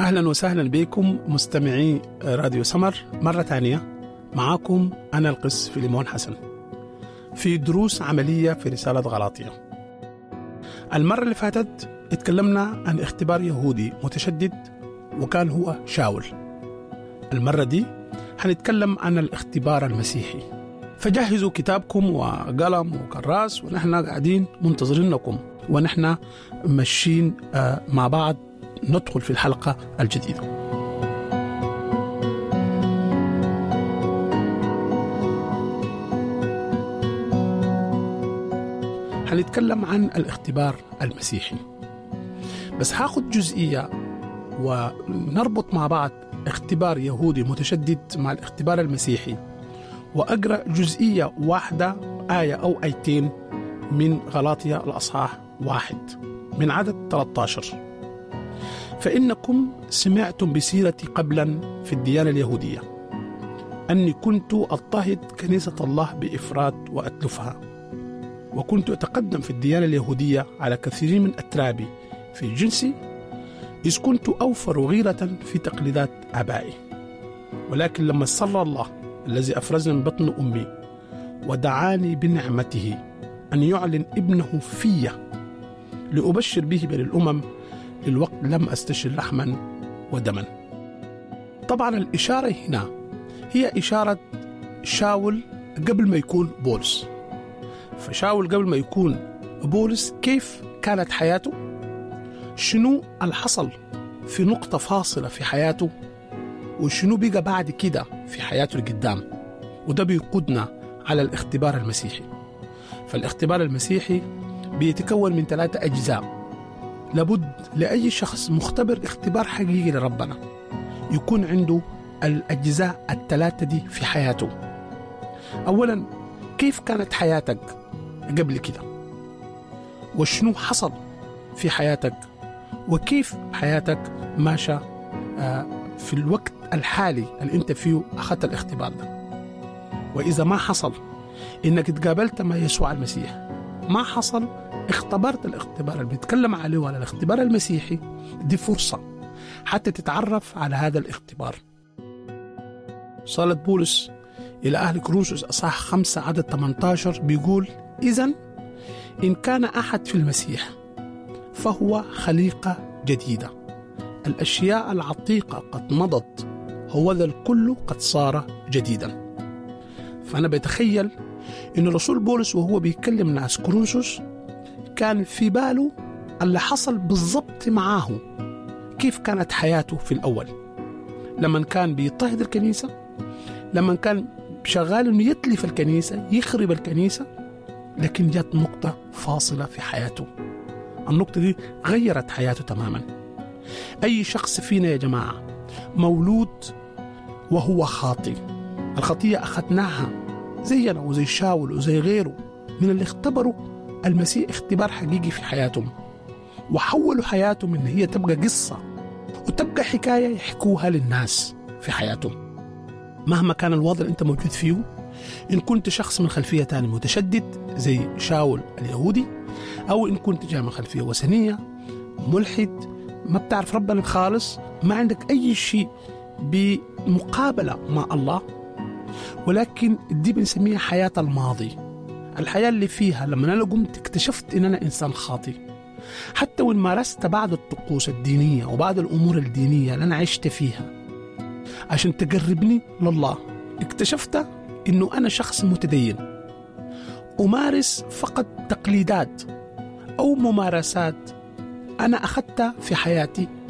أهلا وسهلا بكم مستمعي راديو سمر مرة ثانية معاكم أنا القس فيليمون حسن في دروس عملية في رسالة غلاطية المرة اللي فاتت اتكلمنا عن اختبار يهودي متشدد وكان هو شاول المرة دي هنتكلم عن الاختبار المسيحي فجهزوا كتابكم وقلم وكراس ونحن قاعدين منتظرينكم ونحن ماشيين آه، مع بعض ندخل في الحلقة الجديدة هنتكلم عن الاختبار المسيحي بس هاخد جزئية ونربط مع بعض اختبار يهودي متشدد مع الاختبار المسيحي وأقرأ جزئية واحدة آية أو آيتين من غلاطية الأصحاح واحد من عدد 13 فإنكم سمعتم بسيرتي قبلا في الديانة اليهودية أني كنت أضطهد كنيسة الله بإفراط وأتلفها وكنت أتقدم في الديانة اليهودية على كثير من أترابي في جنسي إذ كنت أوفر غيرة في تقليدات آبائي ولكن لما صلى الله الذي أفرزني من بطن أمي ودعاني بنعمته أن يعلن ابنه في لأبشر به بين الأمم للوقت لم أستشر لحما ودما طبعا الإشارة هنا هي إشارة شاول قبل ما يكون بولس فشاول قبل ما يكون بولس كيف كانت حياته شنو اللي حصل في نقطة فاصلة في حياته وشنو بقى بعد كده في حياته القدام وده بيقودنا على الاختبار المسيحي فالاختبار المسيحي بيتكون من ثلاثة أجزاء لابد لأي شخص مختبر اختبار حقيقي لربنا يكون عنده الأجزاء الثلاثة دي في حياته أولا كيف كانت حياتك قبل كده وشنو حصل في حياتك وكيف حياتك ماشى آه، في الوقت الحالي اللي انت فيه اخذت الاختبار ده واذا ما حصل انك تقابلت مع يسوع المسيح ما حصل اختبرت الاختبار اللي بيتكلم عليه وعلى الاختبار المسيحي دي فرصة حتى تتعرف على هذا الاختبار صالة بولس إلى أهل كروسوس أصح خمسة عدد 18 بيقول إذا إن كان أحد في المسيح فهو خليقة جديدة الأشياء العتيقة قد مضت هو ذا الكل قد صار جديدا فأنا بتخيل إن رسول بولس وهو بيكلم ناس كروسوس كان في باله اللي حصل بالضبط معاه كيف كانت حياته في الأول لما كان بيضطهد الكنيسة لما كان شغال انه يتلف الكنيسة يخرب الكنيسة لكن جات نقطة فاصلة في حياته النقطة دي غيرت حياته تماما أي شخص فينا يا جماعة مولود وهو خاطي الخطية أخذناها زينا وزي شاول وزي غيره من اللي اختبروا المسيح اختبار حقيقي في حياتهم وحولوا حياتهم ان هي تبقى قصة وتبقى حكاية يحكوها للناس في حياتهم مهما كان الوضع اللي انت موجود فيه ان كنت شخص من خلفية تانية متشدد زي شاول اليهودي او ان كنت جاي من خلفية وثنية ملحد ما بتعرف ربنا خالص ما عندك اي شيء بمقابلة مع الله ولكن دي بنسميها حياة الماضي الحياة اللي فيها لما أنا قمت اكتشفت إن أنا إنسان خاطئ حتى وإن مارست بعض الطقوس الدينية وبعض الأمور الدينية اللي أنا عشت فيها عشان تقربني لله اكتشفت إنه أنا شخص متدين أمارس فقط تقليدات أو ممارسات أنا أخذتها في حياتي